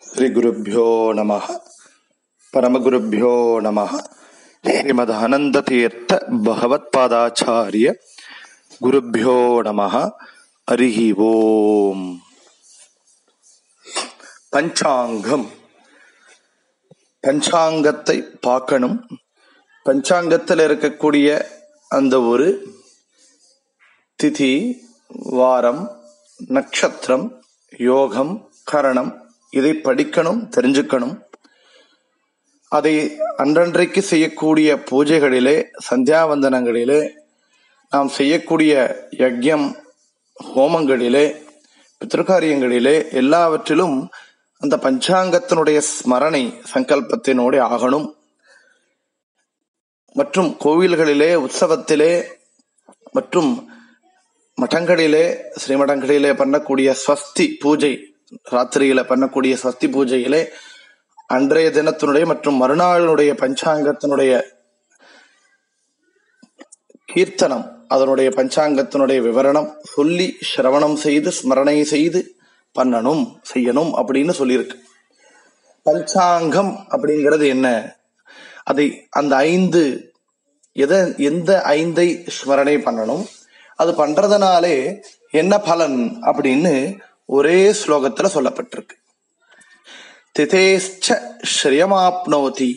ಶ್ರೀಗುರುಭ್ಯೋ ನಮಃ ಪರಮಗುರುಭ್ಯೋ ನಮಃ ಶ್ರೀಮದಾನಂದತೀರ್ಥ ಭಗವತ್ಪಾದಾಚಾರ್ಯ குருப்பியோ நமः அரிஹி ஓம் பஞ்சாங்கம் பஞ்சாங்கத்தை பார்க்கணும் பஞ்சாங்கத்தில் இருக்கக்கூடிய அந்த ஒரு திதி வாரம் நட்சத்திரம் யோகம் கரணம் இதை படிக்கணும் தெரிஞ்சுக்கணும் அதை அன்றன்றைக்கு செய்யக்கூடிய பூஜைகளிலே சந்தியாவந்தனங்களிலே நாம் செய்யக்கூடிய யஜ்யம் ஹோமங்களிலே பித்திருக்காரியங்களிலே எல்லாவற்றிலும் அந்த பஞ்சாங்கத்தினுடைய ஸ்மரணை சங்கல்பத்தினோடு ஆகணும் மற்றும் கோவில்களிலே உற்சவத்திலே மற்றும் மடங்களிலே ஸ்ரீமடங்களிலே பண்ணக்கூடிய ஸ்வஸ்தி பூஜை ராத்திரியில பண்ணக்கூடிய ஸ்வஸ்தி பூஜையிலே அன்றைய தினத்தினுடைய மற்றும் மறுநாளினுடைய பஞ்சாங்கத்தினுடைய கீர்த்தனம் அதனுடைய பஞ்சாங்கத்தினுடைய விவரணம் சொல்லி சிரவணம் செய்து ஸ்மரணை செய்து பண்ணணும் செய்யணும் அப்படின்னு சொல்லியிருக்கு பஞ்சாங்கம் அப்படிங்கிறது என்ன அதை அந்த ஐந்து எதை எந்த ஐந்தை ஸ்மரணை பண்ணணும் அது பண்றதுனாலே என்ன பலன் அப்படின்னு ஒரே ஸ்லோகத்துல சொல்லப்பட்டிருக்கு திதேஷ்ச ஸ்ரீயமாப்னோதி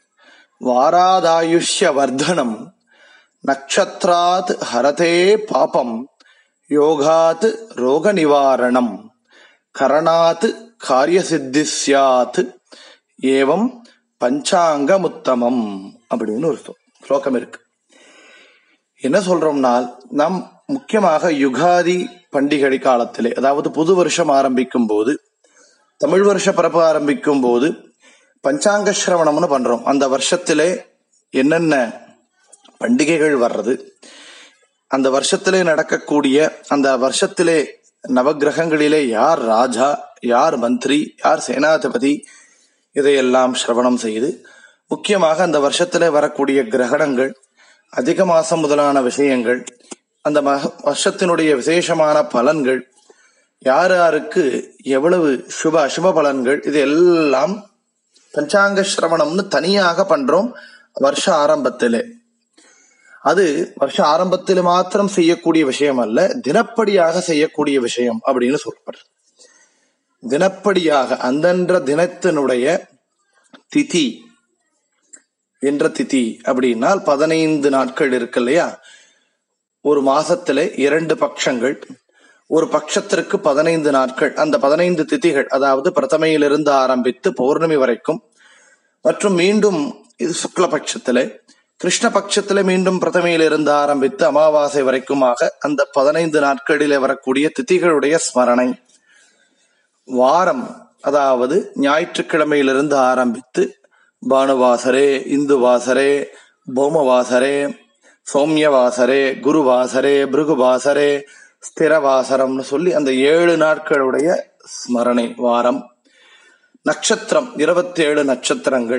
வாராதாயுஷ்ய வர்தனம் நக்ஷத்ராத் ஹரதே பாபம் யோகாத் ரோக நிவாரணம் கரணாத் காரியசித்தி சியாத் ஏவம் பஞ்சாங்கமுத்தமம் அப்படின்னு ஒரு ஸ்லோகம் இருக்கு என்ன சொல்றோம்னால் நாம் முக்கியமாக யுகாதி பண்டிகை காலத்திலே அதாவது புது வருஷம் ஆரம்பிக்கும் போது தமிழ் வருஷ பிறப்பு ஆரம்பிக்கும் போது பஞ்சாங்க சிரவணம்னு பண்றோம் அந்த வருஷத்திலே என்னென்ன பண்டிகைகள் வர்றது அந்த வருஷத்திலே நடக்கக்கூடிய அந்த வருஷத்திலே நவகிரகங்களிலே யார் ராஜா யார் மந்திரி யார் சேனாதிபதி இதையெல்லாம் சிரவணம் செய்து முக்கியமாக அந்த வருஷத்திலே வரக்கூடிய கிரகணங்கள் அதிக மாசம் முதலான விஷயங்கள் அந்த வருஷத்தினுடைய விசேஷமான பலன்கள் யார் யாருக்கு எவ்வளவு சுப அசுப பலன்கள் இது எல்லாம் பஞ்சாங்க சிரவணம்னு தனியாக பண்றோம் வருஷ ஆரம்பத்திலே அது வருஷ ஆரம்பத்தில் மாத்திரம் செய்யக்கூடிய விஷயம் அல்ல தினப்படியாக செய்யக்கூடிய விஷயம் அப்படின்னு சொல்லப்படுறது தினப்படியாக அந்தன்ற தினத்தினுடைய திதி என்ற திதி அப்படின்னால் பதினைந்து நாட்கள் இருக்கு இல்லையா ஒரு மாசத்துல இரண்டு பட்சங்கள் ஒரு பட்சத்திற்கு பதினைந்து நாட்கள் அந்த பதினைந்து திதிகள் அதாவது பிரதமையிலிருந்து ஆரம்பித்து பௌர்ணமி வரைக்கும் மற்றும் மீண்டும் இது சுக்லபட்சத்திலே கிருஷ்ணபட்சத்திலே மீண்டும் பிரதமையிலிருந்து ஆரம்பித்து அமாவாசை வரைக்குமாக அந்த பதினைந்து நாட்களிலே வரக்கூடிய திதிகளுடைய ஸ்மரணை வாரம் அதாவது ஞாயிற்றுக்கிழமையிலிருந்து ஆரம்பித்து பானுவாசரே இந்துவாசரே பௌமவாசரே சௌமியவாசரே குருவாசரே பிருகுவாசரே ஸ்திரவாசரம்னு சொல்லி அந்த ஏழு நாட்களுடைய ஸ்மரணை வாரம் நட்சத்திரம் இருபத்தி ஏழு நட்சத்திரங்கள்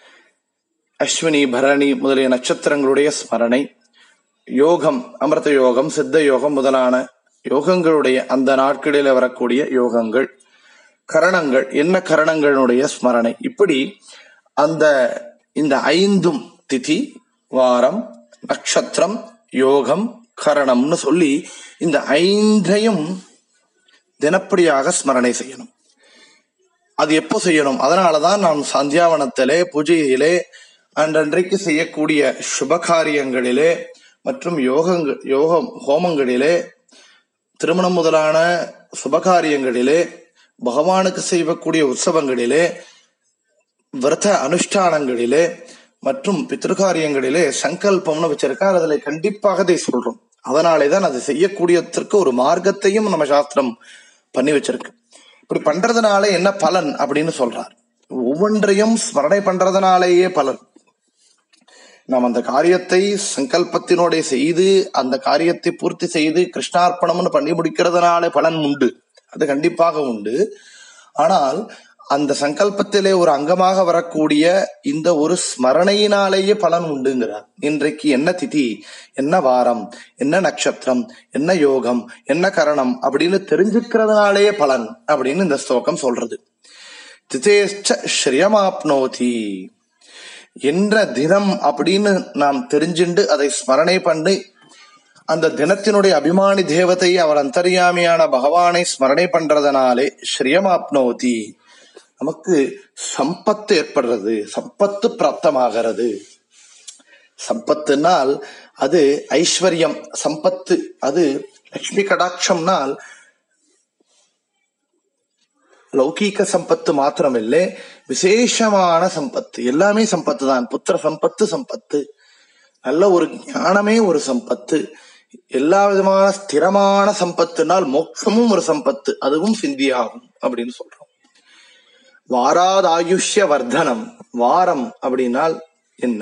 அஸ்வினி பரணி முதலிய நட்சத்திரங்களுடைய ஸ்மரணை யோகம் அமிர்த யோகம் சித்த யோகம் முதலான யோகங்களுடைய அந்த நாட்களில் வரக்கூடிய யோகங்கள் கரணங்கள் என்ன கரணங்களுடைய ஸ்மரணை இப்படி அந்த இந்த ஐந்தும் திதி வாரம் நட்சத்திரம் யோகம் கரணம்னு சொல்லி இந்த ஐந்தையும் தினப்படியாக ஸ்மரணை செய்யணும் அது எப்போ செய்யணும் அதனாலதான் நாம் சந்தியாவனத்திலே பூஜையிலே அன்றன்றைக்கு செய்யக்கூடிய சுப காரியங்களிலே மற்றும் யோகங்கள் யோகம் ஹோமங்களிலே திருமணம் முதலான சுபகாரியங்களிலே பகவானுக்கு செய்யக்கூடிய உற்சவங்களிலே விரத அனுஷ்டானங்களிலே மற்றும் பித்திருக்காரியங்களிலே சங்கல்பம்னு வச்சிருக்கார் அதுல கண்டிப்பாக அதை சொல்றோம் அதனாலேதான் அது செய்யக்கூடியதற்கு ஒரு மார்க்கத்தையும் நம்ம சாஸ்திரம் பண்ணி வச்சிருக்கு இப்படி பண்றதுனால என்ன பலன் அப்படின்னு சொல்றார் ஒவ்வொன்றையும் ஸ்மரணை பண்றதுனாலேயே பலன் நாம் அந்த காரியத்தை சங்கல்பத்தினோட செய்து அந்த காரியத்தை பூர்த்தி செய்து கிருஷ்ணார்ப்பணம்னு பண்ணி முடிக்கிறதுனால பலன் உண்டு அது கண்டிப்பாக உண்டு ஆனால் அந்த சங்கல்பத்திலே ஒரு அங்கமாக வரக்கூடிய இந்த ஒரு ஸ்மரணையினாலேயே பலன் உண்டுங்கிறார் இன்றைக்கு என்ன திதி என்ன வாரம் என்ன நட்சத்திரம் என்ன யோகம் என்ன கரணம் அப்படின்னு தெரிஞ்சுக்கிறதுனாலேயே பலன் அப்படின்னு இந்த ஸ்லோகம் சொல்றது திதேஷ்ட ஸ்ரீயமாப்னோதி என்ற தினம் அப்படின்னு நாம் தெரிஞ்சுண்டு அதை ஸ்மரணை பண்ணி அந்த தினத்தினுடைய அபிமானி தேவதை அவர் அந்தர்யாமியான பகவானை ஸ்மரணை பண்றதுனாலே ஸ்ரீயமாப்னோதி நமக்கு சம்பத்து ஏற்படுறது சம்பத்து பிராப்தமாகிறது சம்பத்துனால் அது ஐஸ்வர்யம் சம்பத்து அது லட்சுமி கடாட்சம்னால் லௌகீக சம்பத்து மாத்திரமில்லை விசேஷமான சம்பத்து எல்லாமே சம்பத்து தான் புத்திர சம்பத்து சம்பத்து நல்ல ஒரு ஞானமே ஒரு சம்பத்து எல்லா விதமான ஸ்திரமான சம்பத்துனால் மோட்சமும் ஒரு சம்பத்து அதுவும் சிந்தியாகும் அப்படின்னு சொல்றோம் வாராதாயுஷ்ய வர்தனம் வாரம் அப்படின்னால் என்ன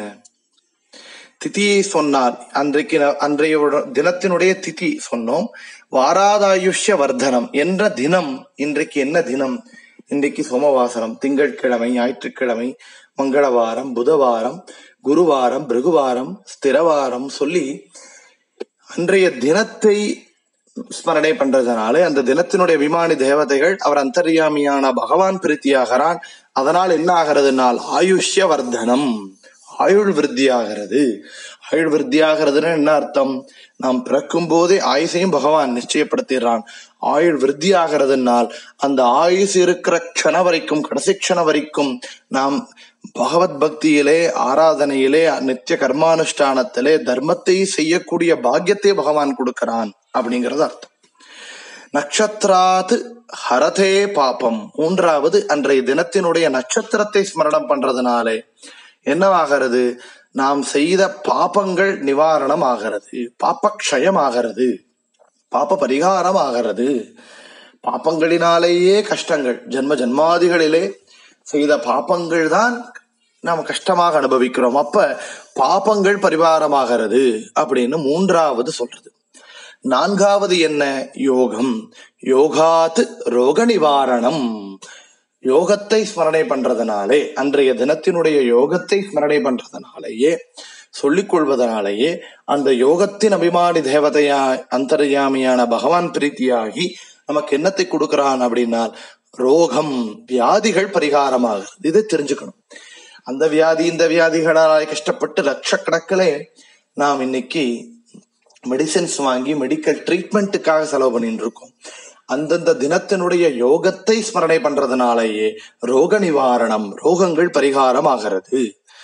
திதியை சொன்னார் அன்றைக்கு ந- அன்றைய தினத்தினுடைய திதி சொன்னோம் வாராதாயுஷ்ய வர்தனம் என்ற தினம் இன்றைக்கு என்ன தினம் இன்றைக்கு சோமவாசனம் திங்கட்கிழமை ஞாயிற்றுக்கிழமை மங்களவாரம் புதவாரம் குருவாரம் பிருகுவாரம் ஸ்திரவாரம் சொல்லி அன்றைய தினத்தை ஸ்மரணை பண்றதுனால அந்த தினத்தினுடைய விமானி தேவதைகள் அவர் அந்தர்யாமியான பகவான் பிரீத்தியாகிறான் அதனால் என்ன ஆகிறதுனால் ஆயுஷ்ய வர்தனம் ஆயுள் விருத்தியாகிறது ஆயுள் விருத்தியாகிறதுன்னு என்ன அர்த்தம் நாம் பிறக்கும் போதே ஆயுசையும் பகவான் நிச்சயப்படுத்திடுறான் ஆயுள் விருத்தியாகிறதுனால் அந்த ஆயுசு இருக்கிற க்ஷண வரைக்கும் கடைசி க்ஷண வரைக்கும் நாம் பகவத் பக்தியிலே ஆராதனையிலே நித்திய கர்மானுஷ்டானத்திலே தர்மத்தை செய்யக்கூடிய பாக்கியத்தை பகவான் கொடுக்கிறான் அப்படிங்கறது அர்த்தம் நட்சத்திராத் ஹரதே பாபம் மூன்றாவது அன்றைய தினத்தினுடைய நட்சத்திரத்தை ஸ்மரணம் பண்றதுனாலே என்னவாகிறது நாம் செய்த பாபங்கள் நிவாரணம் ஆகிறது பாப்பக்ஷயம் ஆகிறது பாப பரிகாரம் ஆகிறது பாப்பங்களினாலேயே கஷ்டங்கள் ஜென்ம ஜன்மாதிகளிலே செய்த பாப்பங்கள் தான் நாம் கஷ்டமாக அனுபவிக்கிறோம் அப்ப பாபங்கள் பரிவாரமாகிறது அப்படின்னு மூன்றாவது சொல்றது நான்காவது என்ன யோகம் யோகாத் ரோக நிவாரணம் யோகத்தை ஸ்மரணை பண்றதுனாலே அன்றைய தினத்தினுடைய யோகத்தை ஸ்மரணை பண்றதுனாலேயே சொல்லிக் கொள்வதனாலேயே அந்த யோகத்தின் அபிமானி தேவதையா அந்தர்யாமியான பகவான் பிரீத்தியாகி நமக்கு என்னத்தை கொடுக்கிறான் அப்படின்னா ரோகம் வியாதிகள் பரிகாரமாகிறது இதை தெரிஞ்சுக்கணும் அந்த வியாதி இந்த வியாதிகளால் கஷ்டப்பட்டு லட்சக்கணக்கிலே நாம் இன்னைக்கு மெடிசின்ஸ் வாங்கி மெடிக்கல் ட்ரீட்மெண்ட்டுக்காக செலவு பண்ணிட்டு இருக்கோம் அந்தந்த தினத்தினுடைய யோகத்தை ஸ்மரணை பண்றதுனாலேயே ரோக நிவாரணம் ரோகங்கள் பரிகாரம் ஆகிறது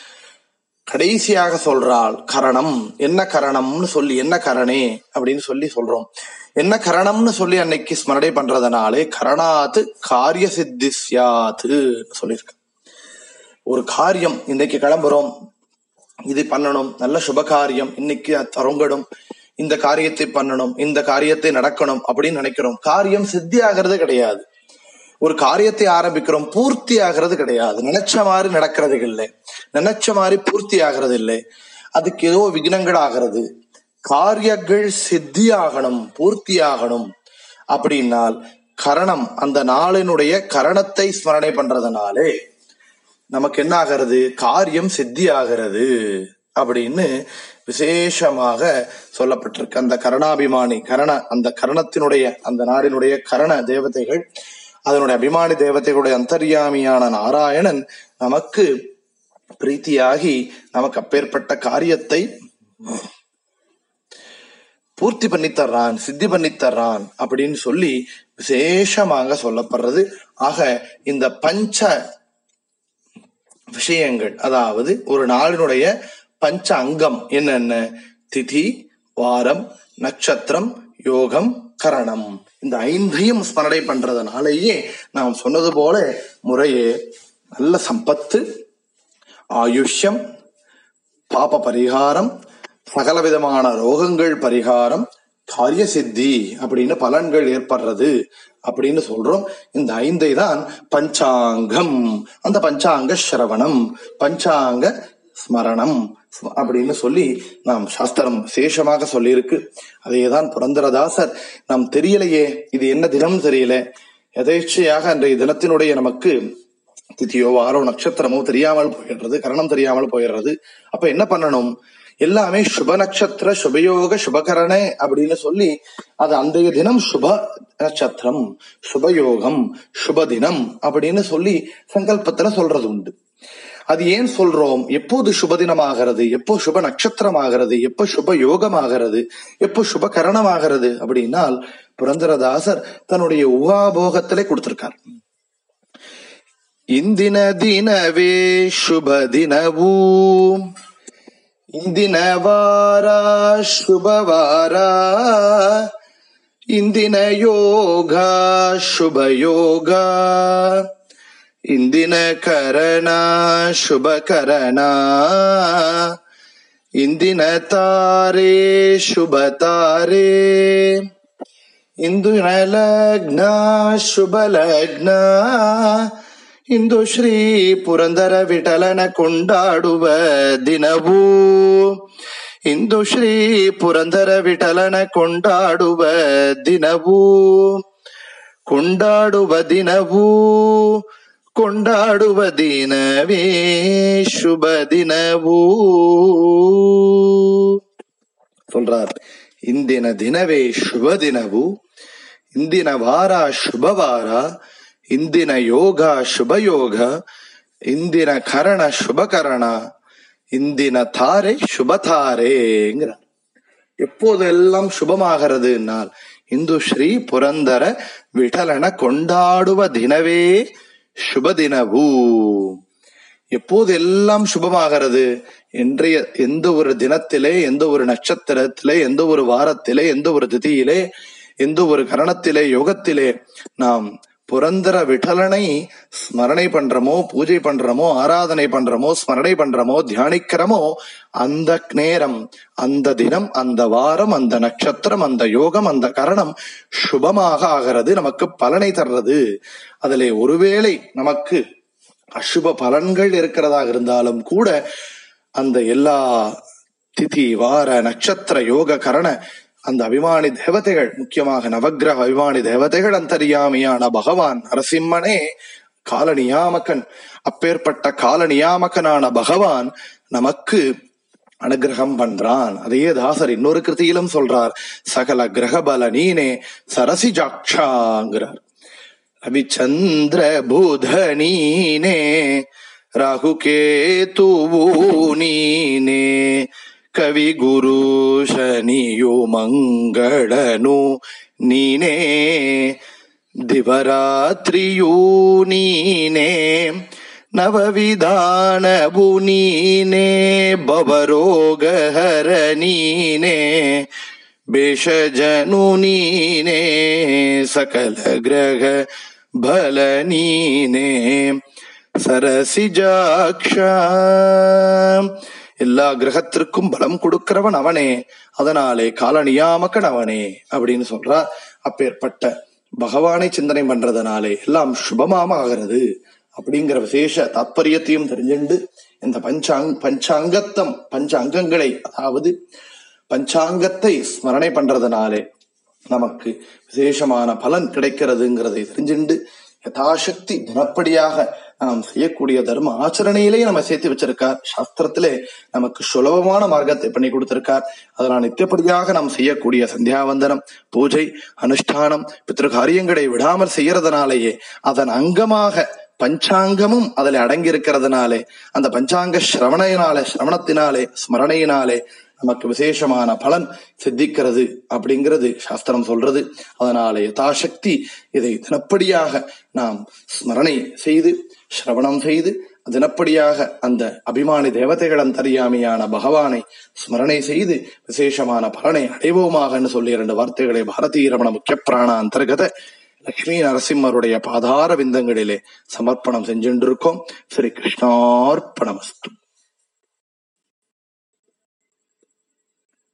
கடைசியாக சொல்றாள் கரணம் என்ன கரணம்னு சொல்லி என்ன கரணே அப்படின்னு சொல்லி சொல்றோம் என்ன கரணம்னு சொல்லி அன்னைக்கு ஸ்மரணை பண்றதுனாலே கரணாத்து காரிய சித்தி சியாத்து சொல்லியிருக்கு ஒரு காரியம் இன்னைக்கு கிளம்புறோம் இது பண்ணணும் நல்ல சுப காரியம் இன்னைக்கு தொடங்கணும் இந்த காரியத்தை பண்ணணும் இந்த காரியத்தை நடக்கணும் அப்படின்னு நினைக்கிறோம் காரியம் சித்தி ஆகிறது கிடையாது ஒரு காரியத்தை ஆரம்பிக்கிறோம் பூர்த்தி ஆகிறது கிடையாது நினைச்ச மாதிரி நடக்கிறது இல்லை நினைச்ச மாதிரி பூர்த்தி ஆகிறது இல்லை அதுக்கு ஏதோ விக்னங்கள் ஆகிறது காரியங்கள் சித்தி ஆகணும் பூர்த்தி ஆகணும் அப்படின்னால் கரணம் அந்த நாளினுடைய கரணத்தை ஸ்மரணை பண்றதுனாலே நமக்கு என்ன ஆகிறது காரியம் சித்தி ஆகிறது அப்படின்னு விசேஷமாக சொல்லப்பட்டிருக்கு அந்த கரணாபிமானி கரண அந்த கரணத்தினுடைய அந்த நாடினுடைய கரண தேவதைகள் அதனுடைய அபிமானி தேவதைகளுடைய அந்தர்யாமியான நாராயணன் நமக்கு பிரீத்தியாகி நமக்கு அப்பேற்பட்ட காரியத்தை பூர்த்தி பண்ணித்தர்றான் சித்தி பண்ணித்தர்றான் அப்படின்னு சொல்லி விசேஷமாக சொல்லப்படுறது ஆக இந்த பஞ்ச விஷயங்கள் அதாவது ஒரு நாளினுடைய பஞ்ச அங்கம் என்னென்ன திதி வாரம் நட்சத்திரம் யோகம் கரணம் இந்த ஐந்தையும் ஸ்மரணை பண்றதுனாலேயே நாம் சொன்னது போல முறையே நல்ல சம்பத்து ஆயுஷ்யம் பாப பரிகாரம் சகல விதமான ரோகங்கள் பரிகாரம் காரிய சித்தி அப்படின்னு பலன்கள் ஏற்படுறது அப்படின்னு சொல்றோம் இந்த ஐந்தை தான் பஞ்சாங்கம் அந்த பஞ்சாங்க சிரவணம் பஞ்சாங்க ஸ்மரணம் அப்படின்னு சொல்லி நாம் சாஸ்திரம் விசேஷமாக சொல்லியிருக்கு அதேதான் புரந்தரதாசர் நாம் தெரியலையே இது என்ன தினம் தெரியல எதேச்சையாக அன்றைய தினத்தினுடைய நமக்கு திதியோ வாரோ நட்சத்திரமோ தெரியாமல் போயிடுறது கரணம் தெரியாமல் போயிடுறது அப்ப என்ன பண்ணணும் எல்லாமே சுப நட்சத்திர சுபயோக சுபகரண அப்படின்னு சொல்லி அது அன்றைய தினம் சுப நட்சத்திரம் சுபயோகம் சுப தினம் அப்படின்னு சொல்லி சங்கல்பத்துல சொல்றது உண்டு அது ஏன் சொல்றோம் எப்போது சுபதினமாகிறது எப்போ சுப நட்சத்திரமாகிறது எப்போ சுப யோகமாகிறது எப்போ சுப கரணமாகிறது அப்படின்னால் புரந்தரதாசர் தன்னுடைய உகாபோகத்திலே கொடுத்திருக்கார் ಇಂದಿನ ದಿನವೇ ಶುಭ ದಿನವೂ ಇಂದಿನ ವಾರ ಶುಭವಾರ ಇಂದಿನ ಯೋಗ ಶುಭ ಯೋಗ ಇಂದಿನ ಕರಣ ಶುಭ ಕರಣ ಇಂದಿನ ತಾರೆ ಶುಭ ತಾರೆ ಇಂದಿನ ಲಗ್ನ ಶುಭ ಲಗ್ನ ಇಂದು ಶ್ರೀ ಪುರಂದರ ವಿಠಲನ ಕೊಂಡಾಡುವ ದಿನವೂ ಇಂದು ಶ್ರೀ ಪುರಂದರ ವಿಠಲನ ಕೊಂಡಾಡುವ ದಿನವೂ ಕೊಂಡಾಡುವ ದಿನವೂ ಕೊಂಡಾಡುವ ದಿನವೇ ಶುಭ ದಿನವೂ சொல்றார் ಇಂದಿನ ದಿನವೇ ಶುಭ ದಿನವು ಇಂದಿನ ವಾರ ಶುಭ ವಾರ ಇಂದಿನ ಯೋಗ ಶುಭ ಯೋಗ ಇಂದಿನ கரண சுப கரண இந்தின தாரை சுப தாரேங்கிறார் எப்போதெல்லாம் சுபமாகிறது என்னால் இந்து ஸ்ரீ புரந்தர விட்டலன கொண்டாடுவ தினவே சுப தினவு எப்போது எல்லாம் சுபமாகிறது இன்றைய எந்த ஒரு தினத்திலே எந்த ஒரு நட்சத்திரத்திலே எந்த ஒரு வாரத்திலே எந்த ஒரு திதியிலே எந்த ஒரு கரணத்திலே யோகத்திலே நாம் புரந்தர விட்டலனை ஸ்மரணை பண்றோமோ பூஜை பண்றோமோ ஆராதனை பண்றோமோ ஸ்மரணை பண்றோமோ தியானிக்கிறோமோ அந்த நேரம் அந்த தினம் அந்த வாரம் அந்த நட்சத்திரம் அந்த யோகம் அந்த கரணம் சுபமாக ஆகிறது நமக்கு பலனை தர்றது அதிலே ஒருவேளை நமக்கு அசுப பலன்கள் இருக்கிறதாக இருந்தாலும் கூட அந்த எல்லா திதி வார நட்சத்திர யோக கரண அந்த அபிமானி தேவதைகள் முக்கியமாக நவக்கிரக அபிமானி தேவதைகள் அந்தரியாமியான பகவான் நரசிம்மனே காலநியாமகன் அப்பேற்பட்ட காலநியாமகனான பகவான் நமக்கு அனுகிரகம் பண்றான் அதையே தாசர் இன்னொரு கிருதியிலும் சொல்றார் சகல கிரகபல நீனே சரசிஜாட்சாங்கிறார் ரவிச்சந்திர புத நீனே ராகு கேதுவு நீனே ಕವಿ ಗುರು ಶನಿಯು ಮಂಗಳನು ನೀನೇ ದಿವರಾತ್ರಿಯೂ ನೀನೇ ನವವಿಧಾನವು ನೀನೇ ಭವರೋಗಹರ ನೀನೇ ಬೇಷಜನು ನೀನೇ ಸಕಲ ಗ್ರಹ ಬಲ ನೀನೇ சரசிஜாக்ஷ எல்லா கிரகத்திற்கும் பலம் கொடுக்கிறவன் அவனே அதனாலே காலநியாமக்கன் அவனே அப்படின்னு சொல்றா அப்பேற்பட்ட பகவானை சிந்தனை பண்றதுனாலே எல்லாம் சுபமாம ஆகிறது அப்படிங்கிற விசேஷ தாற்பயத்தையும் தெரிஞ்சுண்டு இந்த பஞ்சாங் பஞ்சாங்கத்தம் பஞ்ச அங்கங்களை அதாவது பஞ்சாங்கத்தை ஸ்மரணை பண்றதுனாலே நமக்கு விசேஷமான பலன் கிடைக்கிறதுங்கிறதை தெரிஞ்சுண்டு யதாசக்தி தினப்படியாக நாம் செய்யக்கூடிய தர்ம ஆச்சரணையிலேயே நம்ம சேர்த்து வச்சிருக்கார் சாஸ்திரத்திலே நமக்கு சுலபமான மார்க்கத்தை பண்ணி கொடுத்திருக்கார் அதனால் நித்தியப்படியாக நாம் செய்யக்கூடிய சந்தியாவந்தனம் பூஜை அனுஷ்டானம் பித்திரு காரியங்களை விடாமல் செய்யறதுனாலேயே அதன் அங்கமாக பஞ்சாங்கமும் அதில் அடங்கி இருக்கிறதுனாலே அந்த பஞ்சாங்க சிரவணையினாலே சிரவணத்தினாலே ஸ்மரணையினாலே நமக்கு விசேஷமான பலன் சித்திக்கிறது அப்படிங்கிறது சாஸ்திரம் சொல்றது அதனாலே யதாசக்தி இதை தினப்படியாக நாம் ஸ்மரணை செய்து சிரவணம் செய்து தினப்படியாக அந்த அபிமானி தேவதைகள் அந்தரியாமியான பகவானை ஸ்மரணை செய்து விசேஷமான பலனை அடைவோமாக சொல்லி இரண்டு வார்த்தைகளை பாரதீய ரமண முக்கிய பிராண அந்தர்கத லட்சுமி நரசிம்மருடைய பாதார விந்தங்களிலே சமர்ப்பணம் செஞ்சுட்டு இருக்கோம் ஸ்ரீ கிருஷ்ணார்ப்பணமஸ்து